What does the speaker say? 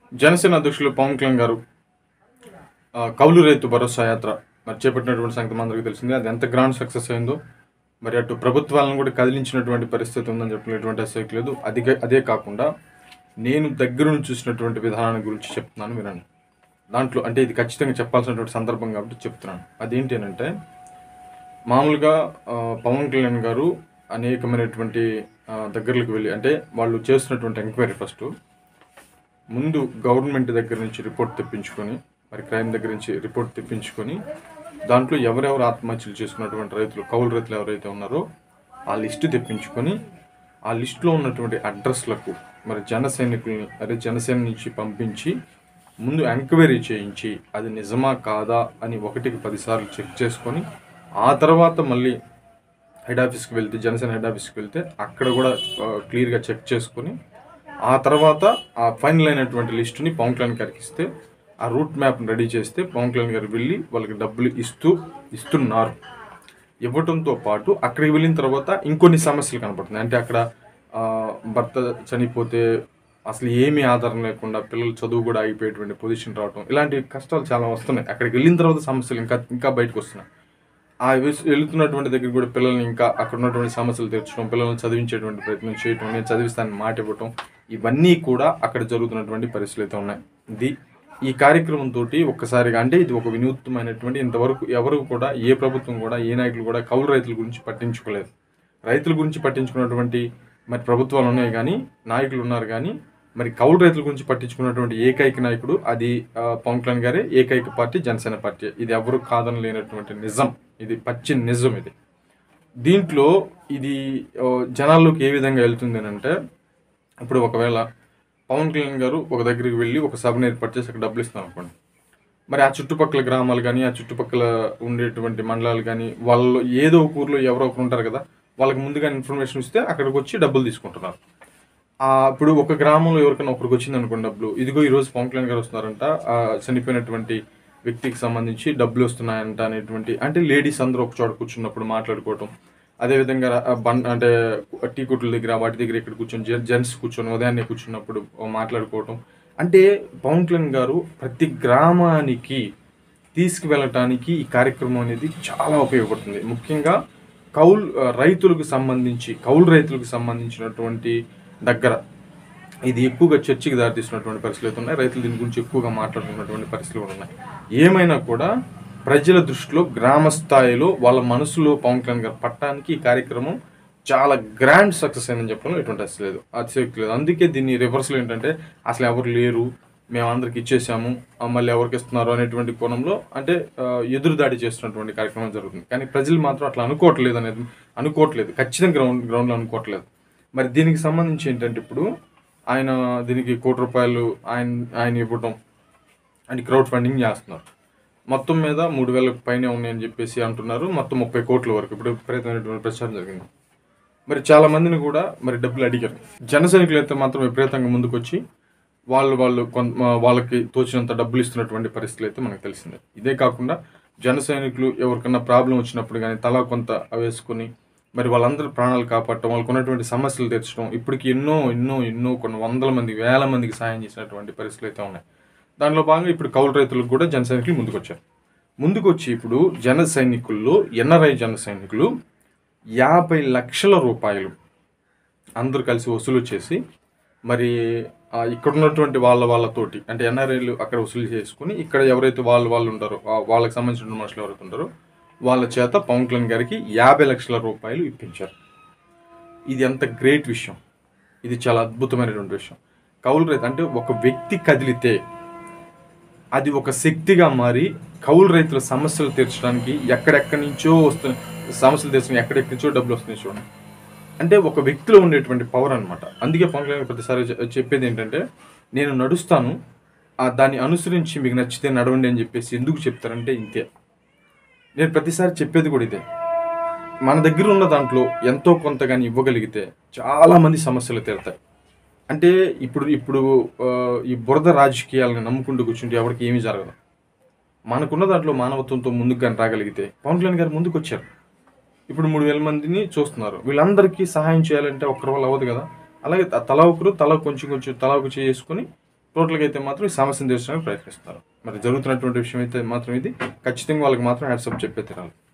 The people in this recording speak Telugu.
జనసేన అధ్యక్షులు పవన్ కళ్యాణ్ గారు ఆ, కౌలు రైతు భరోసా యాత్ర మరి చేపట్టినటువంటి సంగతి అందరికీ తెలిసిందే అది ఎంత గ్రాండ్ సక్సెస్ అయిందో మరి అటు ప్రభుత్వాలను కూడా కదిలించినటువంటి పరిస్థితి ఉందని చెప్పినటువంటి అసలు లేదు అది అదే కాకుండా నేను దగ్గర నుంచి చూసినటువంటి విధానాన్ని గురించి చెప్తున్నాను వినండి దాంట్లో అంటే ఇది ఖచ్చితంగా చెప్పాల్సినటువంటి సందర్భం కాబట్టి చెప్తున్నాను అదేంటి అని అంటే మామూలుగా ఆ, పవన్ కళ్యాణ్ గారు అనేకమైనటువంటి ఆ, దగ్గరలకు వెళ్ళి అంటే వాళ్ళు చేస్తున్నటువంటి ఎంక్వైరీ ఫస్ట్ ముందు గవర్నమెంట్ దగ్గర నుంచి రిపోర్ట్ తెప్పించుకొని మరి క్రైమ్ దగ్గర నుంచి రిపోర్ట్ తెప్పించుకొని దాంట్లో ఎవరెవరు ఆత్మహత్యలు చేసుకున్నటువంటి రైతులు కౌలు రైతులు ఎవరైతే ఉన్నారో ఆ లిస్టు తెప్పించుకొని ఆ లిస్టులో ఉన్నటువంటి అడ్రస్లకు మరి జన సైనికుల్ని అదే జనసేన నుంచి పంపించి ముందు ఎంక్వైరీ చేయించి అది నిజమా కాదా అని ఒకటికి పదిసార్లు చెక్ చేసుకొని ఆ తర్వాత మళ్ళీ హెడ్ ఆఫీస్కి వెళ్తే జనసేన హెడ్ ఆఫీస్కి వెళ్తే అక్కడ కూడా ఆ, క్లియర్గా చెక్ చేసుకొని ఆ తర్వాత ఆ ఫైనల్ అయినటువంటి లిస్టుని పవన్ కళ్యాణ్ గారికి ఇస్తే ఆ రూట్ మ్యాప్ని రెడీ చేస్తే పవన్ కళ్యాణ్ గారు వెళ్ళి వాళ్ళకి డబ్బులు ఇస్తూ ఇస్తున్నారు ఇవ్వటంతో పాటు అక్కడికి వెళ్ళిన తర్వాత ఇంకొన్ని సమస్యలు కనపడుతున్నాయి అంటే అక్కడ ఆ, భర్త చనిపోతే అసలు ఏమీ ఆధారం లేకుండా పిల్లలు చదువు కూడా ఆగిపోయేటువంటి పొజిషన్ రావటం ఇలాంటి కష్టాలు చాలా వస్తున్నాయి అక్కడికి వెళ్ళిన తర్వాత సమస్యలు ఇంకా ఇంకా బయటకు వస్తున్నాయి ఆ వెస్- వెళుతున్నటువంటి దగ్గర కూడా పిల్లల్ని ఇంకా అక్కడ ఉన్నటువంటి సమస్యలు తీర్చడం పిల్లల్ని చదివించేటువంటి ప్రయత్నం చేయటం నేను చదివిస్తానని మాట ఇవ్వటం ఇవన్నీ కూడా అక్కడ జరుగుతున్నటువంటి పరిస్థితులు అయితే ఉన్నాయి ఇది ఈ కార్యక్రమం తోటి ఒక్కసారిగా అంటే ఇది ఒక వినూత్నమైనటువంటి ఇంతవరకు ఎవరు కూడా ఏ ప్రభుత్వం కూడా ఏ నాయకులు కూడా కౌలు రైతుల గురించి పట్టించుకోలేదు రైతుల గురించి పట్టించుకున్నటువంటి మరి ప్రభుత్వాలు ఉన్నాయి కానీ నాయకులు ఉన్నారు కానీ మరి కౌలు రైతుల గురించి పట్టించుకున్నటువంటి ఏకైక నాయకుడు అది ఆ, పవన్ కళ్యాణ్ గారే ఏకైక పార్టీ జనసేన పార్టీ ఇది ఎవరు కాదని లేనటువంటి నిజం ఇది పచ్చి నిజం ఇది దీంట్లో ఇది ఆ, జనాల్లోకి ఏ విధంగా వెళ్తుంది అని అంటే ఇప్పుడు ఒకవేళ పవన్ కళ్యాణ్ గారు ఒక దగ్గరికి వెళ్ళి ఒక సభను ఏర్పాటు చేసి అక్కడ డబ్బులు ఇస్తాను అనుకోండి మరి ఆ చుట్టుపక్కల గ్రామాలు కానీ ఆ చుట్టుపక్కల ఉండేటువంటి మండలాలు కానీ వాళ్ళు ఏదో ఒక ఊర్లో ఎవరో ఒకరు ఉంటారు కదా వాళ్ళకి ముందుగా ఇన్ఫర్మేషన్ ఇస్తే అక్కడికి వచ్చి డబ్బులు తీసుకుంటున్నారు ఆ, ఇప్పుడు ఒక గ్రామంలో ఎవరికైనా ఒకరికి వచ్చింది అనుకోండి డబ్బులు ఇదిగో ఈరోజు పవన్ కళ్యాణ్ గారు వస్తున్నారంట ఆ, చనిపోయినటువంటి వ్యక్తికి సంబంధించి డబ్బులు వస్తున్నాయంట అనేటువంటి అంటే లేడీస్ అందరూ ఒక చోట కూర్చున్నప్పుడు మాట్లాడుకోవటం అదేవిధంగా ఆ, బన్ అంటే టీ కొట్ల దగ్గర వాటి దగ్గర ఇక్కడ కూర్చొని జె- జెంట్స్ కూర్చొని ఉదయాన్నే కూర్చున్నప్పుడు మాట్లాడుకోవటం అంటే పవన్ కళ్యాణ్ గారు ప్రతి గ్రామానికి తీసుకువెళ్ళటానికి ఈ కార్యక్రమం అనేది చాలా ఉపయోగపడుతుంది ముఖ్యంగా కౌలు ఆ, రైతులకు సంబంధించి కౌలు రైతులకు సంబంధించినటువంటి దగ్గర ఇది ఎక్కువగా చర్చకి దారితీస్తున్నటువంటి పరిస్థితులు అయితే ఉన్నాయి రైతులు దీని గురించి ఎక్కువగా మాట్లాడుతున్నటువంటి పరిస్థితులు కూడా ఉన్నాయి ఏమైనా కూడా ప్రజల దృష్టిలో గ్రామ స్థాయిలో వాళ్ళ మనసులో పవన్ కళ్యాణ్ గారు పట్టడానికి ఈ కార్యక్రమం చాలా గ్రాండ్ సక్సెస్ అయిందని చెప్పడంలో ఎటువంటి అసలు లేదు అతిశక్తి లేదు అందుకే దీన్ని రివర్స్లో ఏంటంటే అసలు ఎవరు లేరు మేము అందరికి ఇచ్చేసాము ఆ, మళ్ళీ ఎవరికి ఇస్తున్నారు అనేటువంటి కోణంలో అంటే ఆ, ఎదురుదాడి చేస్తున్నటువంటి కార్యక్రమం జరుగుతుంది కానీ ప్రజలు మాత్రం అట్లా అనుకోవట్లేదు అనేది అనుకోవట్లేదు ఖచ్చితంగా గ్రౌండ్ గ్రౌండ్లో అనుకోవట్లేదు మరి దీనికి సంబంధించి ఏంటంటే ఇప్పుడు ఆయన దీనికి కోటి రూపాయలు ఆయన ఆయన ఇవ్వటం అని క్రౌడ్ ఫండింగ్ చేస్తున్నారు మొత్తం మీద మూడు వేలకు పైనే ఉన్నాయని చెప్పేసి అంటున్నారు మొత్తం ముప్పై కోట్ల వరకు ఇప్పుడు విపరీతమైనటువంటి ప్రచారం జరిగింది మరి చాలా మందిని కూడా మరి డబ్బులు అడిగారు జన సైనికులు అయితే మాత్రం విపరీతంగా ముందుకొచ్చి వాళ్ళు వాళ్ళు కొంత వాళ్ళకి తోచినంత డబ్బులు ఇస్తున్నటువంటి పరిస్థితులు అయితే మనకు తెలిసిందే ఇదే కాకుండా జన సైనికులు ఎవరికన్నా ప్రాబ్లం వచ్చినప్పుడు కానీ తలా కొంత వేసుకొని మరి వాళ్ళందరూ ప్రాణాలు కాపాడటం వాళ్ళకు ఉన్నటువంటి సమస్యలు తీర్చడం ఇప్పటికి ఎన్నో ఎన్నో ఎన్నో కొన్ని వందల మంది వేల మందికి సాయం చేసినటువంటి పరిస్థితులు అయితే ఉన్నాయి దానిలో భాగంగా ఇప్పుడు కౌలు రైతులకు కూడా జన సైనికులు ముందుకొచ్చారు ముందుకొచ్చి ఇప్పుడు జన సైనికుల్లో ఎన్ఆర్ఐ జన సైనికులు యాభై లక్షల రూపాయలు అందరూ కలిసి వసూలు చేసి మరి ఆ, ఇక్కడ ఉన్నటువంటి వాళ్ళ వాళ్ళతోటి అంటే ఎన్ఆర్ఐలు అక్కడ వసూలు చేసుకుని ఇక్కడ ఎవరైతే వాళ్ళు వాళ్ళు ఉంటారో ఆ వాళ్ళకి సంబంధించిన మనుషులు ఎవరైతే ఉంటారో వాళ్ళ చేత పవన్ కళ్యాణ్ గారికి యాభై లక్షల రూపాయలు ఇప్పించారు ఇది ఎంత గ్రేట్ విషయం ఇది చాలా అద్భుతమైనటువంటి విషయం కౌలు రైతు అంటే ఒక వ్యక్తి కదిలితే అది ఒక శక్తిగా మారి కౌలు రైతుల సమస్యలు తీర్చడానికి ఎక్కడెక్కడి నుంచో వస్తున్న సమస్యలు తీర్చడానికి ఎక్కడెక్కడి నుంచో డబ్బులు వస్తున్నాయి చూడండి అంటే ఒక వ్యక్తిలో ఉండేటువంటి పవర్ అనమాట అందుకే పవన్ కళ్యాణ్ ప్రతిసారి చె- చెప్పేది ఏంటంటే నేను నడుస్తాను ఆ దాన్ని అనుసరించి మీకు నచ్చితే నడవండి అని చెప్పేసి ఎందుకు చెప్తారంటే ఇంతే నేను ప్రతిసారి చెప్పేది కూడా ఇదే మన దగ్గర ఉన్న దాంట్లో ఎంతో కొంత కానీ ఇవ్వగలిగితే చాలా మంది సమస్యలు తీరుతాయి అంటే ఇప్పుడు ఇప్పుడు ఆ, ఈ బురద రాజకీయాలను నమ్ముకుంటూ కూర్చుంటే ఎవరికి ఏమీ జరగదు మనకున్న దాంట్లో మానవత్వంతో ముందుకు కానీ రాగలిగితే పవన్ కళ్యాణ్ గారు ముందుకు వచ్చారు ఇప్పుడు మూడు వేల మందిని చూస్తున్నారు వీళ్ళందరికీ సహాయం చేయాలంటే ఒక్కరి వల్ల అవ్వదు కదా అలాగే త- తలా ఒకరు తల కొంచెం కొంచెం తలా ఒక చేసుకుని టోటల్గా అయితే మాత్రం ఈ సమస్యను తీర్చడానికి ప్రయత్నిస్తారు మరి జరుగుతున్నటువంటి విషయం అయితే మాత్రం ఇది ఖచ్చితంగా వాళ్ళకి మాత్రం హ్యాట్సప్ చెప్పే తీరాలి